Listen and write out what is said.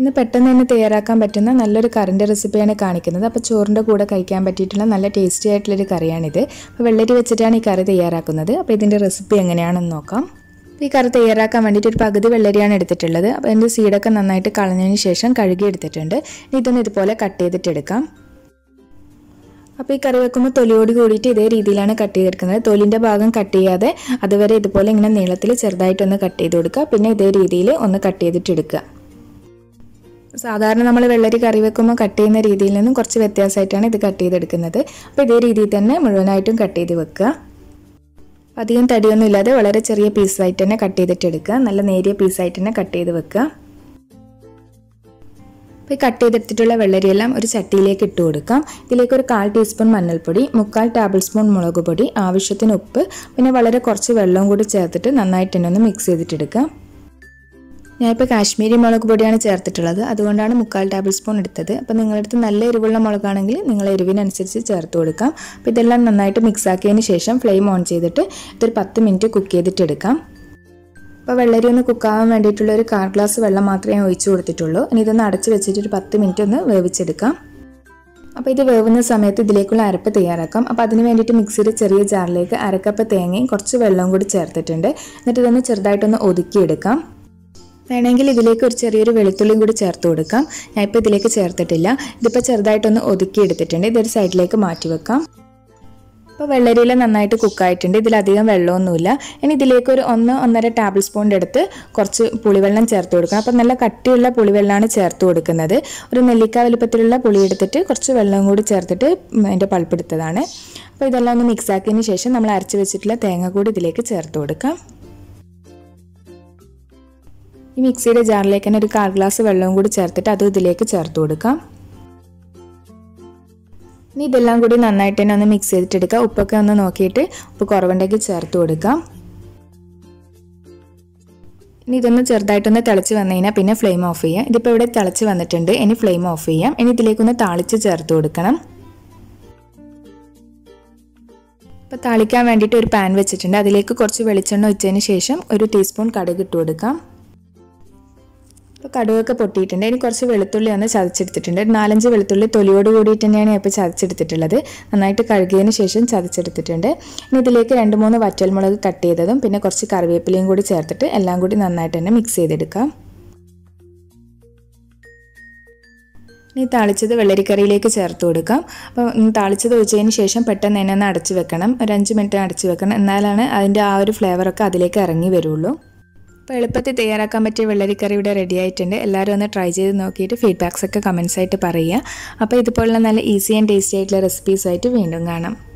ഇന്ന് പെട്ടെന്ന് തന്നെ തയ്യാറാക്കാൻ പറ്റുന്ന നല്ലൊരു കറിൻ്റെ റെസിപ്പിയാണ് കാണിക്കുന്നത് അപ്പോൾ ചോറിൻ്റെ കൂടെ കഴിക്കാൻ പറ്റിയിട്ടുള്ള നല്ല ടേസ്റ്റി ആയിട്ടുള്ളൊരു കറിയാണിത് അപ്പോൾ വെള്ളരി വെച്ചിട്ടാണ് ഈ കറി തയ്യാറാക്കുന്നത് അപ്പോൾ ഇതിൻ്റെ റെസിപ്പി എങ്ങനെയാണെന്ന് നോക്കാം അപ്പോൾ ഈ കറി തയ്യാറാക്കാൻ വേണ്ടിയിട്ട് ഒരു പകുതി വെള്ളരിയാണ് എടുത്തിട്ടുള്ളത് അപ്പോൾ അതിൻ്റെ സീഡൊക്കെ നന്നായിട്ട് കളഞ്ഞതിന് ശേഷം കഴുകി എടുത്തിട്ടുണ്ട് ഇനി ഇതൊന്ന് ഇതുപോലെ കട്ട് ചെയ്തിട്ടെടുക്കാം അപ്പോൾ ഈ കറി വെക്കുമ്പോൾ തൊലിയോട് കൂടിയിട്ട് ഇതേ രീതിയിലാണ് കട്ട് ചെയ്തെടുക്കുന്നത് തൊലിൻ്റെ ഭാഗം കട്ട് ചെയ്യാതെ അതുവരെ ഇതുപോലെ ഇങ്ങനെ നീളത്തിൽ ചെറുതായിട്ടൊന്ന് കട്ട് ചെയ്ത് കൊടുക്കുക പിന്നെ ഇതേ രീതിയിൽ ഒന്ന് കട്ട് ചെയ്തിട്ടെടുക്കുക സാധാരണ നമ്മൾ വെള്ളരി കറി വെക്കുമ്പോൾ കട്ട് ചെയ്യുന്ന രീതിയിൽ നിന്നും കുറച്ച് വ്യത്യാസമായിട്ടാണ് ഇത് കട്ട് ചെയ്തെടുക്കുന്നത് അപ്പോൾ ഇതേ രീതിയിൽ തന്നെ മുഴുവനായിട്ടും കട്ട് ചെയ്ത് വെക്കുക അധികം തടിയൊന്നും ഇല്ലാതെ വളരെ ചെറിയ പീസായിട്ട് തന്നെ കട്ട് ചെയ്തിട്ട് എടുക്കുക നല്ല നേരിയ പീസായിട്ട് തന്നെ കട്ട് ചെയ്ത് വെക്കുക അപ്പോൾ ഈ കട്ട് ചെയ്തെടുത്തിട്ടുള്ള വെള്ളരിയെല്ലാം ഒരു ചട്ടിയിലേക്ക് ഇട്ട് കൊടുക്കാം ഇതിലേക്ക് ഒരു കാൽ ടീസ്പൂൺ മഞ്ഞൾപ്പൊടി മുക്കാൽ ടേബിൾ സ്പൂൺ മുളക് പൊടി ആവശ്യത്തിന് ഉപ്പ് പിന്നെ വളരെ കുറച്ച് വെള്ളവും കൂടി ചേർത്തിട്ട് നന്നായിട്ട് തന്നെ ഒന്ന് മിക്സ് ചെയ്തിട്ടെടുക്കാം ഞാനിപ്പോൾ കാശ്മീരി മുളക് പൊടിയാണ് ചേർത്തിട്ടുള്ളത് അതുകൊണ്ടാണ് മുക്കാൽ ടേബിൾ സ്പൂൺ എടുത്തത് അപ്പോൾ നിങ്ങളുടെ അടുത്ത് നല്ല എരിവുള്ള മുളകാണെങ്കിൽ നിങ്ങൾ എരിവിനനുസരിച്ച് ചേർത്ത് കൊടുക്കാം അപ്പോൾ ഇതെല്ലാം നന്നായിട്ട് മിക്സ് ആക്കിയതിന് ശേഷം ഫ്ലെയിം ഓൺ ചെയ്തിട്ട് ഇതൊരു പത്ത് മിനിറ്റ് കുക്ക് ചെയ്തിട്ടെടുക്കാം അപ്പോൾ വെള്ളരി ഒന്ന് കുക്കാവാൻ വേണ്ടിയിട്ടുള്ള ഒരു കാൽ ഗ്ലാസ് വെള്ളം മാത്രമേ ഒഴിച്ചു കൊടുത്തിട്ടുള്ളൂ ഇനി ഇതൊന്ന് അടച്ച് വെച്ചിട്ട് ഒരു പത്ത് മിനിറ്റ് ഒന്ന് വേവിച്ചെടുക്കാം അപ്പോൾ ഇത് വേവുന്ന സമയത്ത് ഇതിലേക്കുള്ള അരപ്പ് തയ്യാറാക്കാം അപ്പോൾ അതിന് വേണ്ടിയിട്ട് മിക്സിയുടെ ചെറിയ ജാറിലേക്ക് അരക്കപ്പ് തേങ്ങയും കുറച്ച് വെള്ളവും കൂടി ചേർത്തിട്ടുണ്ട് എന്നിട്ട് ഇതൊന്ന് ചെറുതായിട്ടൊന്ന് ഒതുക്കിയെടുക്കാം വേണമെങ്കിൽ ഇതിലേക്ക് ഒരു ചെറിയൊരു വെളുത്തുള്ളിയും കൂടി ചേർത്ത് കൊടുക്കാം ഞാൻ ഇപ്പോൾ ഇതിലേക്ക് ചേർത്തിട്ടില്ല ഇതിപ്പോൾ ചെറുതായിട്ടൊന്ന് ഒതുക്കി എടുത്തിട്ടുണ്ട് ഇതൊരു സൈഡിലേക്ക് മാറ്റി വെക്കാം ഇപ്പോൾ വെള്ളരിയില നന്നായിട്ട് കുക്കായിട്ടുണ്ട് ഇതിലധികം വെള്ളമൊന്നുമില്ല ഇനി ഇതിലേക്ക് ഒരു ഒന്ന് ഒന്നര ടേബിൾ സ്പൂണിൻ്റെ അടുത്ത് കുറച്ച് പുളിവെള്ളം ചേർത്ത് കൊടുക്കണം അപ്പോൾ നല്ല കട്ടിയുള്ള പുളിവെള്ളമാണ് ചേർത്ത് കൊടുക്കുന്നത് ഒരു നെല്ലിക്ക വലുപ്പത്തിലുള്ള പുളി എടുത്തിട്ട് കുറച്ച് വെള്ളവും കൂടി ചേർത്തിട്ട് അതിൻ്റെ പൾപ്പെടുത്തതാണ് അപ്പോൾ ഇതെല്ലാം ഒന്ന് മിക്സ് ആക്കിയതിന് ശേഷം നമ്മൾ അരച്ച് വെച്ചിട്ടുള്ള തേങ്ങ കൂടി ഇതിലേക്ക് ചേർത്ത് കൊടുക്കാം ഈ മിക്സിയുടെ ജാറിലേക്ക് തന്നെ ഒരു കാൽ ഗ്ലാസ് വെള്ളവും കൂടി ചേർത്തിട്ട് അതും ഇതിലേക്ക് ചേർത്ത് കൊടുക്കാം ഇനി ഇതെല്ലാം കൂടി നന്നായിട്ട് തന്നെ ഒന്ന് മിക്സ് ചെയ്തിട്ടെടുക്കുക ഉപ്പൊക്കെ ഒന്ന് നോക്കിയിട്ട് ഉപ്പ് കുറവുണ്ടെങ്കിൽ ചേർത്ത് കൊടുക്കാം ഇനി ഇതൊന്ന് ചെറുതായിട്ടൊന്ന് തിളച്ച് വന്നു കഴിഞ്ഞാൽ പിന്നെ ഫ്ലെയിം ഓഫ് ചെയ്യാം ഇതിപ്പോൾ ഇവിടെ തിളച്ച് വന്നിട്ടുണ്ട് ഇനി ഫ്ലെയിം ഓഫ് ചെയ്യാം ഇനി ഇതിലേക്കൊന്ന് താളിച്ച് ചേർത്ത് കൊടുക്കണം ഇപ്പോൾ താളിക്കാൻ വേണ്ടിയിട്ട് ഒരു പാൻ വെച്ചിട്ടുണ്ട് അതിലേക്ക് കുറച്ച് വെളിച്ചെണ്ണ ഒഴിച്ചതിന് ശേഷം ഒരു ടീസ്പൂൺ കടുക് ഇട്ട് കൊടുക്കാം ഇപ്പോൾ കടുകൊക്കെ പൊട്ടിയിട്ടുണ്ട് ഇനി കുറച്ച് വെളുത്തുള്ളി ഒന്ന് ചതച്ചെടുത്തിട്ടുണ്ട് ഒരു നാലഞ്ച് വെളുത്തുള്ളി തൊലിയോട് കൂടിയിട്ട് തന്നെയാണ് ഞാൻ ഇപ്പോൾ ചതച്ചെടുത്തിട്ടുള്ളത് നന്നായിട്ട് കഴുകിയതിന് ശേഷം ചതച്ചെടുത്തിട്ടുണ്ട് ഇനി ഇതിലേക്ക് രണ്ട് മൂന്ന് വറ്റൽമുളക് കട്ട് ചെയ്തതും പിന്നെ കുറച്ച് കറിവേപ്പിലയും കൂടി ചേർത്തിട്ട് എല്ലാം കൂടി നന്നായിട്ട് തന്നെ മിക്സ് ചെയ്തെടുക്കാം ഇനി താളിച്ചത് വെള്ളരിക്കറിയിലേക്ക് ചേർത്ത് കൊടുക്കാം അപ്പോൾ താളിച്ചത് ഒഴിച്ചതിന് ശേഷം പെട്ടെന്ന് തന്നെ ഒന്ന് അടച്ച് വെക്കണം ഒരു അഞ്ച് മിനിറ്റ് അടച്ച് വെക്കണം എന്നാലാണ് അതിൻ്റെ ആ ഒരു ഫ്ലേവറൊക്കെ അതിലേക്ക് ഇറങ്ങി വരുള്ളൂ അപ്പോൾ എളുപ്പത്തിൽ തയ്യാറാക്കാൻ പറ്റിയ വെള്ളരിക്കറി ഇവിടെ റെഡി ആയിട്ടുണ്ട് എല്ലാവരും ഒന്ന് ട്രൈ ചെയ്ത് നോക്കിയിട്ട് ഫീഡ്ബാക്സ് ഒക്കെ കമൻസ് ആയിട്ട് പറയുക അപ്പോൾ ഇതുപോലുള്ള നല്ല ഈസി ആൻഡ് ടേസ്റ്റി ആയിട്ടുള്ള റെസിപ്പീസായിട്ട് വീണ്ടും കാണാം